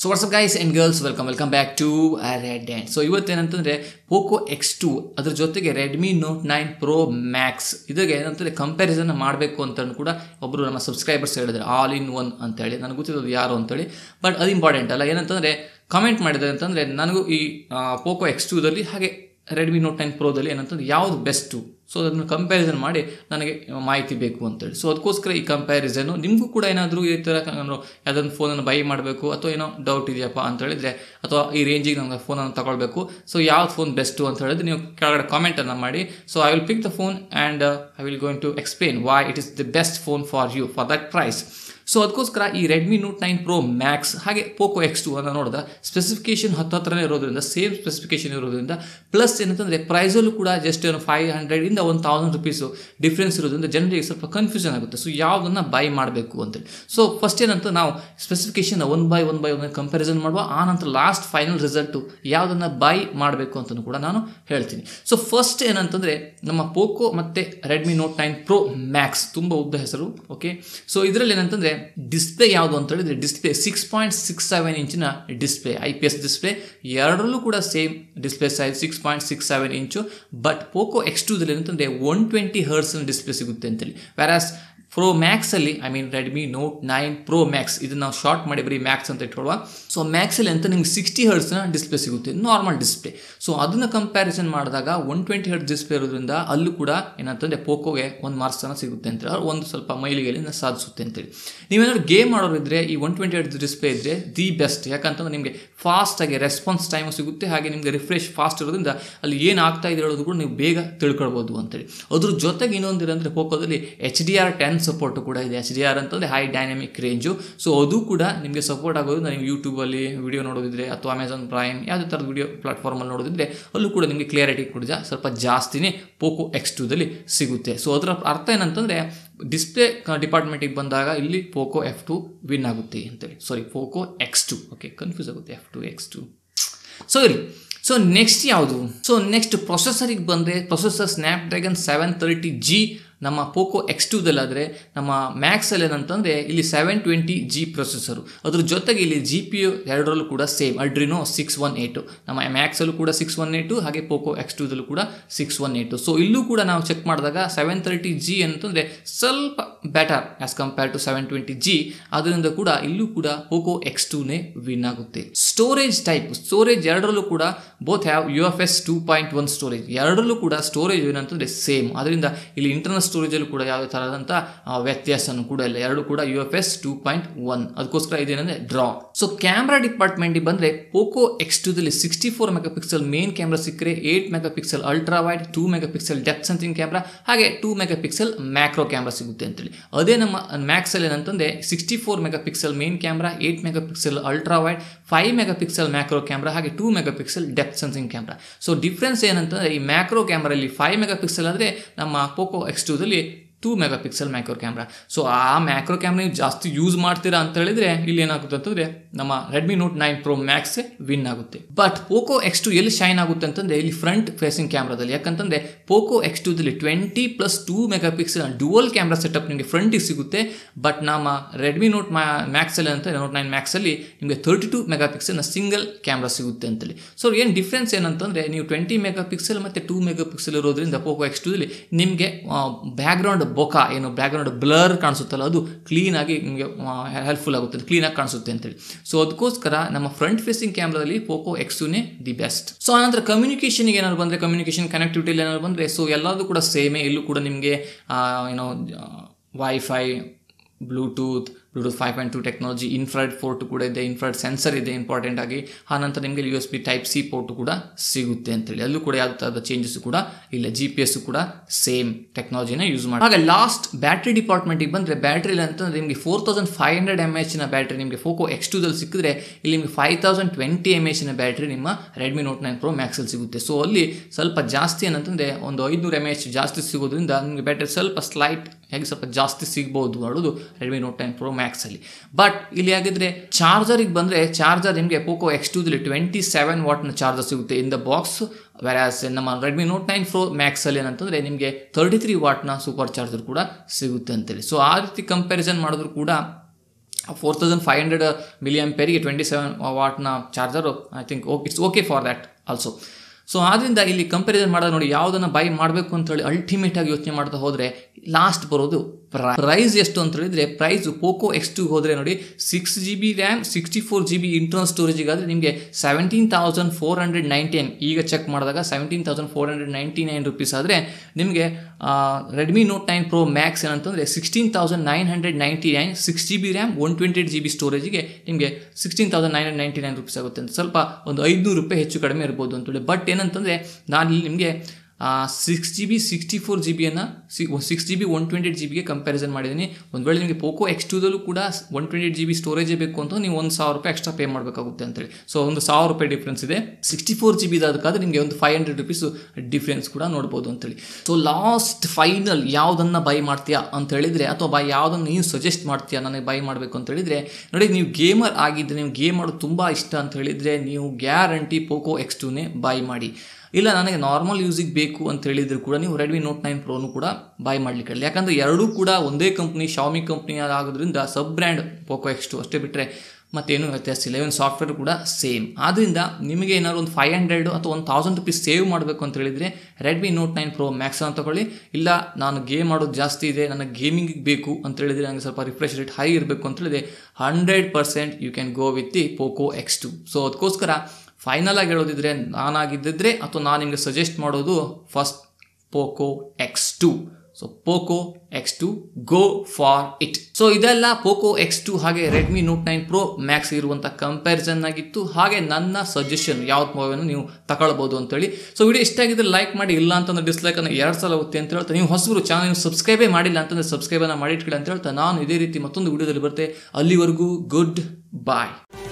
so what's up guys and girls welcome welcome back to Red and so ಇವತ್ತೇನಂತಂದರೆ Poco X two ಅದ್ರ ಜೊತೆಗೆ Redmi note nine pro Max ಇದಾಗೆ ಏನಂತಂದರೆ comparison ಮಾಡಬೇಕು ಅಂತ ಕೂಡ ಒಬ್ಬರು ನಮ್ಮ ಸಬ್ಸ್ಕ್ರೈಬರ್ಸ್ ಹೇಳಿದ್ರು ಆಲ್ ಇನ್ ಒನ್ ಅಂತೇಳಿ ನನಗೆ ಗೊತ್ತಿರೋದು ಯಾರು ಅಂತೇಳಿ ಬಟ್ ಅದು ಇಂಪಾರ್ಟೆಂಟ್ ಅಲ್ಲ ಏನಂತಂದರೆ ಕಮೆಂಟ್ ಮಾಡಿದ್ದಾರೆ ಅಂತಂದರೆ ನನಗೂ ಈ ಪೋಕೋ ಎಕ್ಸ್ ಟೂದಲ್ಲಿ ಹಾಗೆ ರೆಡ್ಮಿ ನೋಟ್ ನೈನ್ ಪ್ರೋದಲ್ಲಿ ಏನಂತಂದ್ರೆ ಯಾವುದು ಬೆಸ್ಟು ಸೊ ಅದನ್ನು ಕಂಪ್ಯಾರಿಸನ್ ಮಾಡಿ ನನಗೆ ಮಾಹಿತಿ ಬೇಕು ಅಂತೇಳಿ ಸೊ ಅದಕ್ಕೋಸ್ಕರ ಈ ಕಂಪ್ಯಾರಿಸನು ನಿಮಗೂ ಕೂಡ ಏನಾದರೂ ಈ ಥರ ನಾನು ಯಾವುದೊಂದು ಫೋನನ್ನು ಬೈ ಮಾಡಬೇಕು ಅಥವಾ ಏನೋ ಡೌಟ್ ಇದೆಯಪ್ಪ ಅಂತ ಹೇಳಿದ್ರೆ ಅಥವಾ ಈ ರೇಂಜಿಗೆ ನಮಗೆ ಫೋನನ್ನು ತಗೊಳ್ಬೇಕು ಸೊ ಯಾವ್ದು ಫೋನ್ ಬೆಸ್ಟು ಅಂತ ಹೇಳಿದ್ರೆ ನೀವು ಕೆಳಗಡೆ ಕಾಮೆಂಟನ್ನು ಮಾಡಿ so I will pick the phone and I will going to explain why it is the best phone for you for that price so ಅದಕ್ಕೋಸ್ಕರ ಈ Redmi note nine pro Max ಹಾಗೆ Poco X two ಅನ್ನು ನೋಡಿದ specification ಹತ್ತು ಹತ್ರನೇ ಇರೋದ್ರಿಂದ same specification ಇರೋದ್ರಿಂದ plus ಏನಂತಂದರೆ ಪ್ರೈಸಲ್ಲೂ ಕೂಡ ಜಸ್ಟ್ ಏನು ಫೈವ್ ಹಂಡ್ರೆಡಿಂದ ಒಂದು ತೌಸಂಡ್ ರುಪೀಸು ಡಿಫ್ರೆನ್ಸ್ ಇರೋದ್ರಿಂದ ಜನರಿಗೆ ಸ್ವಲ್ಪ ಕನ್ಫ್ಯೂಷನ್ ಆಗುತ್ತೆ ಸೊ ಯಾವುದನ್ನು ಬೈ ಮಾಡಬೇಕು ಅಂತೇಳಿ ಸೊ ಫಸ್ಟ್ ಏನಂತ ನಾವು specification one by one by one comparison ಮಾಡುವ ಆ ನಂತರ ಲಾಸ್ಟ್ ಫೈನಲ್ ರಿಸಲ್ಟು ಯಾವುದನ್ನು ಬೈ ಮಾಡಬೇಕು ಅಂತಲೂ ಕೂಡ ನಾನು ಹೇಳ್ತೀನಿ ಸೊ ಫಸ್ಟ್ ಏನಂತಂದರೆ ನಮ್ಮ ಪೋಕೋ ಮತ್ತು Redmi note nine pro Max ತುಂಬ ಉದ್ದ ಹೆಸರು ಓಕೆ ಸೊ ಇದರಲ್ಲಿ ಏನಂತಂದರೆ ಡಿಸ್ಪ್ಲೇ ಯಾವುದು ಅಂತ ಹೇಳಿದ್ರೆ display six point six seven ಇಂಚಿನ display I P S display ಎರಡರಲ್ಲೂ ಕೂಡ same display size six point six seven inch but Poco X ಟೂದಲ್ಲಿ ಏನಂತಂದರೆ ಒನ್ ಟ್ವೆಂಟಿ ಹರ್ಸ್ನ ಡಿಸ್ಪ್ಲೇ ಸಿಗುತ್ತೆ ಅಂತೇಳಿ ವ್ಯಾರಾಸ್ ಪ್ರೋ ಮ್ಯಾಕ್ಸಲ್ಲಿ I mean Redmi note nine pro Max ಇದನ್ನು ನಾವು ಶಾರ್ಟ್ ಮಾಡಿ ಬರೀ ಮ್ಯಾಕ್ಸ್ ಅಂತ ಇಟ್ಕೊಳ್ಳುವ ಸೊ ಮ್ಯಾಕ್ಸಲ್ಲಿ ಅಂತ ನಿಮ್ಗೆ ಸಿಕ್ಸ್ಟಿ ಹರ್ಡ್ಸ್ನ ಡಿಸ್ಪ್ಲೇ ಸಿಗುತ್ತೆ ನಾರ್ಮಲ್ ಡಿಸ್ಪ್ಲೇ ಸೊ ಅದನ್ನು ಕಂಪ್ಯಾರಿಸನ್ ಮಾಡಿದಾಗ ಒನ್ ಟ್ವೆಂಟಿ ಹರ್ಡ್ ಡಿಸ್ಪ್ಲೇ ಇರೋದ್ರಿಂದ ಅಲ್ಲೂ ಕೂಡ ಏನಂತಂದರೆ ಪೋಕೋಗೆ ಒಂದು ಮಾರ್ಕ್ಸನ್ನು ಸಿಗುತ್ತೆ ಅಂತೇಳಿ ಅವ್ರು ಒಂದು ಸ್ವಲ್ಪ ಮೈಲಿಗೆಯಲ್ಲಿ ಸಾಧಿಸುತ್ತೆ ಅಂತೇಳಿ ನೀವೇನಾದ್ರು ಗೇಮ್ ಮಾಡೋರು ಇದ್ದರೆ ಈ ಒನ್ ಟ್ವೆಂಟಿ ಹರ್ಡ್ ಡಿಸ್ಪ್ಲೇ ಇದ್ದರೆ ದಿ ಬೆಸ್ಟ್ ಯಾಕಂತಂದ್ರೆ ನಿಮಗೆ ಫಾಸ್ಟಾಗಿ ರೆಸ್ಪಾನ್ಸ್ ಟೈಮು ಸಿಗುತ್ತೆ ಹಾಗೆ ನಿಮಗೆ ರಿಫ್ರೆಶ್ ಫಾಸ್ಟ್ ಇರೋದ್ರಿಂದ ಅಲ್ಲಿ ಏನು ಆಗ್ತಾ ಇದೆ ಹೇಳೋದು ಕೂಡ ನೀವು ಬೇಗ ತಿಳ್ಕೊಳ್ಬೋದು ಅಂತೇಳಿ ಅದ್ರ ಜೊತೆಗೆ ಇನ್ನೊಂದಿರಂದರೆ ಪೋಕೋದಲ್ಲಿ H D R ten support ಕೂಡ ಇದೆ ಎಚ್ ಡಿ ಆರ್ ಅಂತಂದರೆ ಹೈ ಡೈನಾಮಿಕ್ ರೇಂಜು ಸೊ ಅದು ಕೂಡ ನಿಮಗೆ ಸಪೋರ್ಟ್ ಆಗೋದು ನೀವು ಯೂಟ್ಯೂಬಲ್ಲಿ ವಿಡಿಯೋ ನೋಡೋದಿದ್ರೆ ಅಥವಾ ಅಮೆಝಾನ್ ಪ್ರೈಮ್ ಯಾವುದೇ ಥರದ ವಿಡಿಯೋ ಪ್ಲಾಟ್ಫಾರ್ಮಲ್ಲಿ ನೋಡೋದಿದ್ರೆ ಅಲ್ಲೂ ಕೂಡ ನಿಮಗೆ ಕ್ಲಿಯರಿಟಿ ಕೂಡ ಸ್ವಲ್ಪ ಜಾಸ್ತಿನೇ ಪೋಕೋ ಎಕ್ಸ್ ಟೂದಲ್ಲಿ ಸಿಗುತ್ತೆ ಸೊ ಅದರ ಅರ್ಥ ಏನಂತಂದರೆ ಡಿಸ್ಪ್ಲೇ ಡಿಪಾರ್ಟ್ಮೆಂಟಿಗೆ ಬಂದಾಗ ಇಲ್ಲಿ ಪೋಕೋ ಎಫ್ ಟು ವಿನ್ ಆಗುತ್ತೆ ಅಂತೇಳಿ sorry Poco X two okay confuse ಆಗುತ್ತೆ F two X two so ಇರಿ ಸೊ ನೆಕ್ಸ್ಟ್ ಯಾವುದು ಸೊ ನೆಕ್ಸ್ಟ್ ಪ್ರೊಸೆಸರಿಗೆ ಬಂದರೆ processor Snapdragon seven thirty G ನಮ್ಮ ಪೋಕೋ ಎಕ್ಸ್ ಟೂದಲ್ಲಾದರೆ ನಮ್ಮ ಮ್ಯಾಕ್ಸಲ್ಲಿ ಏನಂತಂದರೆ ಇಲ್ಲಿ ಸೆವೆನ್ ಟ್ವೆಂಟಿ ಜಿ ಪ್ರೊಸೆಸರು ಅದ್ರ ಜೊತೆಗೆ ಇಲ್ಲಿ ಜಿ ಪಿ ಯು ಎರಡರಲ್ಲೂ ಕೂಡ ಸೇಮ್ ಅಡ್ರಿನೋ ಸಿಕ್ಸ್ ಒನ್ ಏಟು ನಮ್ಮ ಮ್ಯಾಕ್ಸಲ್ಲೂ ಕೂಡ ಸಿಕ್ಸ್ ಒನ್ ಏಟು ಹಾಗೆ ಪೋಕೋ ಎಕ್ಸ್ ಟೂದಲ್ಲೂ ಕೂಡ ಸಿಕ್ಸ್ ಒನ್ ಏಟು ಸೊ ಇಲ್ಲೂ ಕೂಡ ನಾವು ಚೆಕ್ ಮಾಡಿದಾಗ ಸೆವೆನ್ ತರ್ಟಿ ಜಿ ಅಂತಂದರೆ ಸ್ವಲ್ಪ better as compare to seven twenty G ಅದರಿಂದ ಕೂಡ ಇಲ್ಲೂ ಕೂಡ ಪೋಕೋ ಎಕ್ಸ್ ಟೂನೇ ವಿನ್ ಆಗುತ್ತೆ ಸ್ಟೋರೇಜ್ ಟೈಪ್ ಸ್ಟೋರೇಜ್ ಎರಡರಲ್ಲೂ ಕೂಡ both have U F S two point one storage ಎರಡರಲ್ಲೂ ಕೂಡ ಸ್ಟೋರೇಜ್ ಏನಂತಂದರೆ ಸೇಮ್ ಅದರಿಂದ ಇಲ್ಲಿ ಇಂಟರ್ನಲ್ ಸ್ಟೋರೇಜಲ್ಲೂ ಕೂಡ ಯಾವುದೇ ಥರದಂಥ ವ್ಯತ್ಯಾಸನೂ ಕೂಡ ಇಲ್ಲ ಎರಡು ಕೂಡ U F S two point one ಅದಕ್ಕೋಸ್ಕರ ಇದೇನಂದರೆ ಡ್ರಾ ಸೊ ಕ್ಯಾಮ್ರಾ ಡಿಪಾರ್ಟ್ಮೆಂಟಿಗೆ ಬಂದರೆ ಪೋಕೋ ಎಕ್ಸ್ ಟೂದಲ್ಲಿ sixty four megapixel main camera ಸಿಕ್ಕರೆ eight megapixel ultra wide two megapixel depth sensing camera ಹಾಗೆ two megapixel macro camera ಸಿಗುತ್ತೆ ಅಂತೇಳಿ ಅದೇ ನಮ್ಮ ಮ್ಯಾಕ್ಸಲ್ಲಿ ಏನಂತಂದರೆ sixty four megapixel main camera eight megapixel ultra wide five megapixel macro camera ಹಾಗೆ two megapixel depth sensing camera so difference ಏನಂತಂದರೆ ಈ ಮ್ಯಾಕ್ರೋ ಕ್ಯಾಮ್ರಲ್ಲಿ ಫೈವ್ ಮೆಗಾ ಪಿಕ್ಸೆಲ್ ಅಂದರೆ ನಮ್ಮ ಪೋಕೋ ಎಕ್ಸ್ ಟೂದಲ್ಲಿ two megapixel macro camera so ಆ macro camera ನೀವು ಜಾಸ್ತಿ ಯೂಸ್ ಮಾಡ್ತೀರಾ ಅಂತ ಹೇಳಿದ್ರೆ ಇಲ್ಲಿ ಏನಾಗುತ್ತೆ ಅಂತಂದರೆ ನಮ್ಮ Redmi note nine pro Max win ಆಗುತ್ತೆ ಬಟ್ ಪೋಕೋ ಎಕ್ಸ್ ಟು ಎಲ್ಲಿ ಶೈನ್ ಆಗುತ್ತೆ ಅಂತಂದರೆ ಇಲ್ಲಿ ಫ್ರಂಟ್ ಫೇಸಿಂಗ್ ಕ್ಯಾಮ್ರಾದಲ್ಲಿ ಯಾಕಂತಂದರೆ ಪೋಕೋ ಎಕ್ಸ್ ಟೂದಲ್ಲಿ twenty plus two megapixel dual camera setup ನಿಮಗೆ ಫ್ರಂಟಿಗೆ ಸಿಗುತ್ತೆ ಬಟ್ ನಮ್ಮ ರೆಡ್ಮಿ ನೋಟ್ ಮ್ಯಾ ಮ್ಯಾಕ್ಸಲ್ಲಿ ಅಂತ ನೋಟ್ ನೈನ್ ಮ್ಯಾಕ್ಸಲ್ಲಿ ನಿಮಗೆ ತರ್ಟಿ ಟು ಮೆಗಾ ಪಿಕ್ಸೆಲ್ನ ಸಿಂಗಲ್ ಕ್ಯಾಮ್ರಾ ಸಿಗುತ್ತೆ ಅಂತೇಳಿ ಸೊ ಏನು ಡಿಫ್ರೆನ್ಸ್ ಏನಂತಂದರೆ ನೀವು ಟ್ವೆಂಟಿ ಮೆಗಾ ಪಿಕ್ಸೆಲ್ ಮತ್ತು ಟೂ ಮೆಗಾ ಪಿಕ್ಸೆಲ್ ಇರೋದ್ರಿಂದ ಪೋಕೋ ಎಕ್ಸ್ ಟೂದಲ್ಲಿ ನಿಮಗೆ ಬ್ಯಾಕ್ಗ್ರೌಂಡ್ ಬೊಕ ಏನು ಬ್ಯಾಕ್ಗ್ರೌಂಡ್ ಬ್ಲರ್ ಕಾಣಿಸುತ್ತಲ್ಲ ಅದು ಕ್ಲೀನಾಗಿ ನಿಮಗೆ ಹೆಲ್ಪ್ಫುಲ್ ಆಗುತ್ತೆ ಕ್ಲೀನಾಗಿ ಕಾಣಿಸುತ್ತೆ ಅಂತೇಳಿ ಸೊ ಅದಕ್ಕೋಸ್ಕರ ನಮ್ಮ ಫ್ರಂಟ್ ಫೇಸಿಂಗ್ ಕ್ಯಾಮ್ರಾದಲ್ಲಿ ಪೋಕೋ ಎಕ್ಸುನೇ ದಿ ಬೆಸ್ಟ್ ಸೊ ಆನಂತರ ಕಮ್ಯುನಿಕೇಷನ್ಗೆ ಏನಾದ್ರು ಬಂದರೆ ಕಮ್ಯುನಿಕೇಷನ್ ಕನೆಕ್ಟಿವಿಟಿಲಿ ಏನಾದ್ರು ಬಂದರೆ ಸೊ ಎಲ್ಲದೂ ಕೂಡ ಸೇಮೇ ಇಲ್ಲೂ ಕೂಡ ನಿಮಗೆ ಏನೋ WiFi Bluetooth Bluetooth five point two technology infrared port ಕೂಡ ಇದೆ ಇನ್ಫ್ರಾಯ್ಡ್ ಸೆನ್ಸರ್ ಇದೆ ಇಂಪಾರ್ಟೆಂಟ್ ಆಗಿ ಆನಂತರ ನಿಮಗೆ U S B type C port ಕೂಡ ಸಿಗುತ್ತೆ ಅಂತೇಳಿ ಅಲ್ಲೂ ಕೂಡ ಯಾವುದೇ ಥರದ ಚೇಂಜಸ್ ಕೂಡ ಇಲ್ಲ ಜಿ ಪಿ ಎಸ್ ಕೂಡ ಸೇಮ್ ಟೆಕ್ನಾಲಜಿನ ಯೂಸ್ ಮಾಡಿ ಹಾಗೆ ಲಾಸ್ಟ್ ಬ್ಯಾಟ್ರಿ ಡಿಪಾರ್ಟ್ಮೆಂಟಿಗೆ ಬಂದರೆ ಬ್ಯಾಟ್ರಿಲಿ ಅಂತಂದರೆ ನಿಮಗೆ four thousand five hundred M ಎಚ್ನ ಬ್ಯಾಟ್ರಿ ನಿಮಗೆ ಫೋಕೋ ಎಕ್ಸ್ ಟೂದಲ್ಲಿ ಸಿಕ್ಕಿದ್ರೆ ಇಲ್ಲಿ ನಿಮಗೆ ಫೈವ್ ತೌಸಂಡ್ ಟ್ವೆಂಟಿ ಎಮ್ ಎಚ್ನ ಬ್ಯಾಟ್ರಿ ನಿಮ್ಮ ರೆಡ್ಮಿ ನೋಟ್ ನೈನ್ ಪ್ರೋ ಮ್ಯಾಕ್ಸಲ್ಲಿ ಸಿಗುತ್ತೆ ಸೊ ಅಲ್ಲಿ ಸ್ವಲ್ಪ ಜಾಸ್ತಿ ಏನಂತಂದರೆ ಒಂದು ಐದುನೂರು ಎಮ್ ಎಚ್ ಜಾಸ್ತಿ ಸಿಗೋದ್ರಿಂದ ನಿಮಗೆ ಬ್ಯಾಟ್ರಿ ಸ್ವಲ್ಪ ಸ್ಲೈಟ್ ಹೇಗೆ ಸ್ವಲ್ಪ ಜಾಸ್ತಿ ಸಿಗ್ಬೋದು ಮಾಡೋದು ರೆಡ್ಮಿ ನೋಟ್ ನೈನ್ ಪ್ರೋ ಮ್ಯಾಕ್ಸಲ್ಲಿ ಬಟ್ ಇಲ್ಲಿ ಆಗಿದ್ರೆ ಚಾರ್ಜರಿಗೆ ಬಂದರೆ ಚಾರ್ಜರ್ ನಿಮಗೆ ಪೋಕೋ ಎಕ್ಸ್ ಟೂದಲ್ಲಿ ಟ್ವೆಂಟಿ ಸೆವೆನ್ ವಾಟ್ನ ಚಾರ್ಜರ್ ಸಿಗುತ್ತೆ ಇನ್ ದ ಬಾಕ್ಸ್ ವ್ಯಾರಾಸ್ ನಮ್ಮ ರೆಡ್ಮಿ ನೋಟ್ ನೈನ್ ಪ್ರೋ ಮ್ಯಾಕ್ಸಲ್ಲಿ ಏನಂತಂದರೆ ನಿಮಗೆ ತರ್ಟಿ ತ್ರೀ ವಾಟ್ನ ಸೂಪರ್ ಚಾರ್ಜರ್ ಕೂಡ ಸಿಗುತ್ತೆ ಅಂತೇಳಿ ಸೊ ಆ ರೀತಿ ಕಂಪ್ಯಾರಿಸನ್ ಮಾಡಿದ್ರು ಕೂಡ four thousand five hundred million ಪೇರಿಗೆ ಟ್ವೆಂಟಿ ಸೆವೆನ್ ವಾಟ್ನ charger I think okay it's okay for that also so ಆದ್ದರಿಂದ ಇಲ್ಲಿ ಕಂಪ್ಯಾರಿಸನ್ ಮಾಡೋದು ನೋಡಿ ಯಾವುದನ್ನು ಬೈ ಮಾಡಬೇಕು ಅಂತೇಳಿ ಅಲ್ಟಿಮೇಟ್ ಆಗಿ ಯೋಚನೆ ಮಾಡ್ತಾ ಹೋದರೆ ಲಾಸ್ಟ್ ಬರೋದು ಪ್ರೈಸ್ ಎಷ್ಟು ಅಂತ ಹೇಳಿದ್ರೆ ಪ್ರೈಸ್ ಪೋಕೋ ಎಕ್ಸ್ ಟು ಹೋದರೆ ನೋಡಿ six G B RAM sixty four G B internal ಸ್ಟೋರೇಜಿಗಾದರೆ ನಿಮಗೆ seventeen thousand four hundred ninety nine ಈಗ ಚೆಕ್ ಮಾಡಿದಾಗ seventeen thousand four hundred ninety nine rupees ಆದರೆ ನಿಮಗೆ Redmi note nine pro max ಏನಂತಂದರೆ sixteen thousand nine hundred ninety nine six G B RAM one twenty eight G B ಸ್ಟೋರೇಜಿಗೆ ನಿಮಗೆ sixteen thousand nine hundred ninety nine rupees ಆಗುತ್ತೆ ಅಂತ ಸ್ವಲ್ಪ ಒಂದು ಐದುನೂರು ರೂಪಾಯಿ ಹೆಚ್ಚು ಕಡಿಮೆ ಇರ್ಬೋದು ಅಂತೇಳಿ ಬಟ್ ಏನಂತಂದರೆ ನಾನು ಇಲ್ಲಿ ನಿಮಗೆ six G B sixty four G ಬಿಯನ್ನು six G B one twenty eight G ಬಿಗೆ ಕಂಪ್ಯಾರಿಸನ್ ಮಾಡಿದ್ದೀನಿ ಒಂದು ವೇಳೆ ನಿಮಗೆ ಪೋಕೋ ಎಕ್ಸ್ ಟೂದಲ್ಲೂ ಕೂಡ one twenty eight G B ಸ್ಟೋರೇಜೇ ಬೇಕು ಅಂತ ನೀವು ಒಂದು ಸಾವಿರ ರೂಪಾಯಿ ಎಕ್ಸ್ಟ್ರಾ ಪೇ ಮಾಡಬೇಕಾಗುತ್ತೆ ಅಂತೇಳಿ ಸೊ ಒಂದು ಸಾವಿರ ರೂಪಾಯಿ ಡಿಫ್ರೆನ್ಸ್ ಇದೆ ಸಿಕ್ಸ್ಟಿ ಫೋರ್ ಜಿ ಬಿದಾದಕ್ಕಾದ್ರೆ ನಿಮಗೆ ಒಂದು ಫೈವ್ ಹಂಡ್ರೆಡ್ ರುಪೀಸ್ ಡಿಫ್ರೆನ್ಸ್ ಕೂಡ ನೋಡ್ಬೋದು ಅಂತೇಳಿ ಸೊ ಲಾಸ್ಟ್ ಫೈನಲ್ ಯಾವುದನ್ನು ಬೈ ಮಾಡ್ತೀಯಾ ಅಂತ ಹೇಳಿದರೆ ಅಥವಾ ಬೈ ಯಾವುದನ್ನು ನೀವು ಸಜೆಸ್ಟ್ ಮಾಡ್ತೀಯಾ ನನಗೆ ಬೈ ಮಾಡಬೇಕು ಅಂತ ಹೇಳಿದರೆ ನೋಡಿ ನೀವು ಗೇಮರ್ ಆಗಿದ್ದರೆ ನೀವು ಗೇಮ್ ಮಾಡೋದು ತುಂಬ ಇಷ್ಟ ಅಂತ ಹೇಳಿದರೆ ನೀವು ಗ್ಯಾರಂಟಿ ಪೋಕೋ ಎಕ್ಸ್ ಟೂನೇ ಬೈ ಮಾಡಿ ಇಲ್ಲ ನನಗೆ ನಾರ್ಮಲ್ ಯೂಸಿಗೆ ಬೇಕು ಅಂತ ಹೇಳಿದ್ರು ಕೂಡ ನೀವು ರೆಡ್ಮಿ ನೋಟ್ ನೈನ್ ಪ್ರೋನು ಕೂಡ ಬೈ ಮಾಡಲಿಕ್ಕೆ ಯಾಕಂದರೆ ಎರಡೂ ಕೂಡ ಒಂದೇ ಕಂಪ್ನಿ ಶಾಮಿ ಕಂಪ್ನಿ ಆಗೋದ್ರಿಂದ sub brand Poco X two ಅಷ್ಟೇ ಬಿಟ್ಟರೆ ಮತ್ತೇನು ವ್ಯತ್ಯಾಸ ಇಲ್ಲ ಇವನ್ ಸಾಫ್ಟ್ವೇರ್ ಕೂಡ ಸೇಮ್ ಆದ್ದರಿಂದ ನಿಮಗೆ ಏನಾದ್ರು ಒಂದು ಫೈವ್ ಹಂಡ್ರೆಡ್ ಅಥವಾ ಒಂದು ತೌಸಂಡ್ ರುಪೀಸ್ ಸೇವ್ ಮಾಡಬೇಕು ಅಂತ ಹೇಳಿದರೆ Redmi note nine pro max ಅಂತ ತಗೊಳ್ಳಿ ಇಲ್ಲ ನಾನು ಗೇಮ್ ಮಾಡೋದು ಜಾಸ್ತಿ ಇದೆ ನನಗೆ ಗೇಮಿಂಗಿಗೆ ಬೇಕು ಅಂತ ಹೇಳಿದರೆ ನನಗೆ ಸ್ವಲ್ಪ ರಿಫ್ರೆಶ್ ರೇಟ್ ಹೈ ಇರಬೇಕು ಅಂತ ಹೇಳಿದ್ರೆ hundred percent you can go with the Poco X two so ಅದಕ್ಕೋಸ್ಕರ ಫೈನಲ್ ಆಗಿ ಹೇಳೋದಿದ್ರೆ ನಾನಾಗಿದ್ದಿದ್ರೆ ಅಥವಾ ನಾನು ನಿಮಗೆ ಸಜೆಸ್ಟ್ ಮಾಡೋದು first Poco X two so Poco X two go for it so ಇದೆಲ್ಲ ಪೋಕೋ ಎಕ್ಸ್ ಟು ಹಾಗೆ Redmi note nine pro max ಇರುವಂಥ ಕಂಪ್ಯಾರಿಸನ್ ಆಗಿತ್ತು ಹಾಗೆ ನನ್ನ ಸಜೆಷನ್ ಯಾವ್ದು ಮೊಬೈಲನ್ನು ನೀವು ತಗೊಳ್ಬೋದು ಅಂತೇಳಿ ಸೊ ವಿಡಿಯೋ ಇಷ್ಟ ಆಗಿದ್ರೆ ಲೈಕ್ ಮಾಡಿ ಇಲ್ಲ ಅಂತಂದ್ರೆ ಡಿಸ್ಲೈಕ್ ಅನ್ನು ಎರಡು ಸಲ ಹೋಗುತ್ತೆ ಅಂತ ಹೇಳ್ತಾ ನೀವು ಹೊಸಬರು ಚಾನಲ್ ಸಬ್ಸ್ಕ್ರೈಬೇ ಮಾಡಿಲ್ಲ ಅಂತಂದ್ರೆ ಸಬ್ಸ್ಕ್ರೈಬನ್ನು ಮಾಡಿಟ್ಕೊಳ್ಳಿ ಅಂತ ಹೇಳ್ತಾ ನಾನು ಇದೇ ರೀತಿ ಮತ್ತೊಂದು ವಿಡಿಯೋದಲ್ಲಿ ಬರುತ್ತೆ ಅಲ್ಲಿವರೆಗೂ ಗುಡ್ ಬಾಯ್